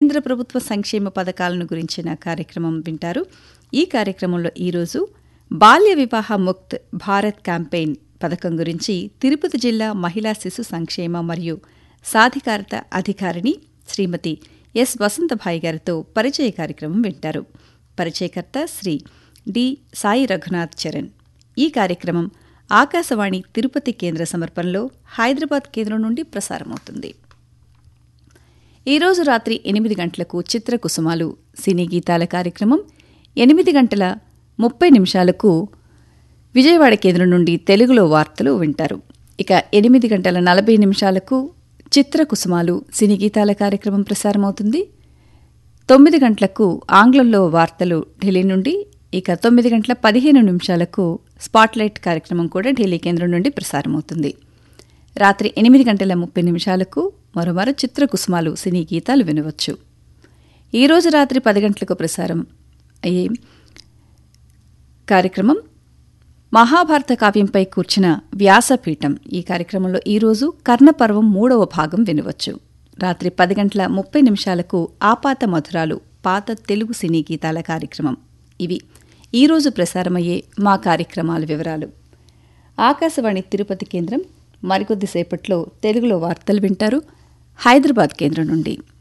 కేంద్ర ప్రభుత్వ సంక్షేమ పథకాలను గురించిన కార్యక్రమం వింటారు ఈ కార్యక్రమంలో ఈరోజు బాల్య వివాహ ముక్త్ భారత్ క్యాంపెయిన్ పథకం గురించి తిరుపతి జిల్లా మహిళా శిశు సంక్షేమ మరియు సాధికారత అధికారిని శ్రీమతి ఎస్ వసంతభాయ్ గారితో పరిచయ కార్యక్రమం వింటారు పరిచయకర్త శ్రీ డి సాయి రఘునాథ్ చరణ్ ఈ కార్యక్రమం ఆకాశవాణి తిరుపతి కేంద్ర సమర్పణలో హైదరాబాద్ కేంద్రం నుండి ప్రసారమవుతుంది ఈరోజు రాత్రి ఎనిమిది గంటలకు చిత్రకుసుమాలు సినీ గీతాల కార్యక్రమం ఎనిమిది గంటల ముప్పై నిమిషాలకు విజయవాడ కేంద్రం నుండి తెలుగులో వార్తలు వింటారు ఇక ఎనిమిది గంటల నలభై నిమిషాలకు చిత్రకుసుమాలు సినీ గీతాల కార్యక్రమం ప్రసారమవుతుంది తొమ్మిది గంటలకు ఆంగ్లంలో వార్తలు ఢిల్లీ నుండి ఇక తొమ్మిది గంటల పదిహేను నిమిషాలకు స్పాట్లైట్ కార్యక్రమం కూడా ఢిల్లీ కేంద్రం నుండి ప్రసారమవుతుంది రాత్రి ఎనిమిది గంటల ముప్పై నిమిషాలకు మరోమరో చిత్రకుసుమాలు సినీ గీతాలు వినవచ్చు ఈరోజు రాత్రి పది గంటలకు ప్రసారం అయ్యే కార్యక్రమం మహాభారత కావ్యంపై కూర్చిన వ్యాసపీఠం ఈ కార్యక్రమంలో ఈరోజు కర్ణపర్వం మూడవ భాగం వినవచ్చు రాత్రి పది గంటల ముప్పై నిమిషాలకు ఆపాత మధురాలు పాత తెలుగు సినీ గీతాల కార్యక్రమం ఇవి ఈరోజు ప్రసారమయ్యే మా కార్యక్రమాల వివరాలు ఆకాశవాణి తిరుపతి కేంద్రం మరికొద్దిసేపట్లో తెలుగులో వార్తలు వింటారు హైదరాబాద్ కేంద్రం నుండి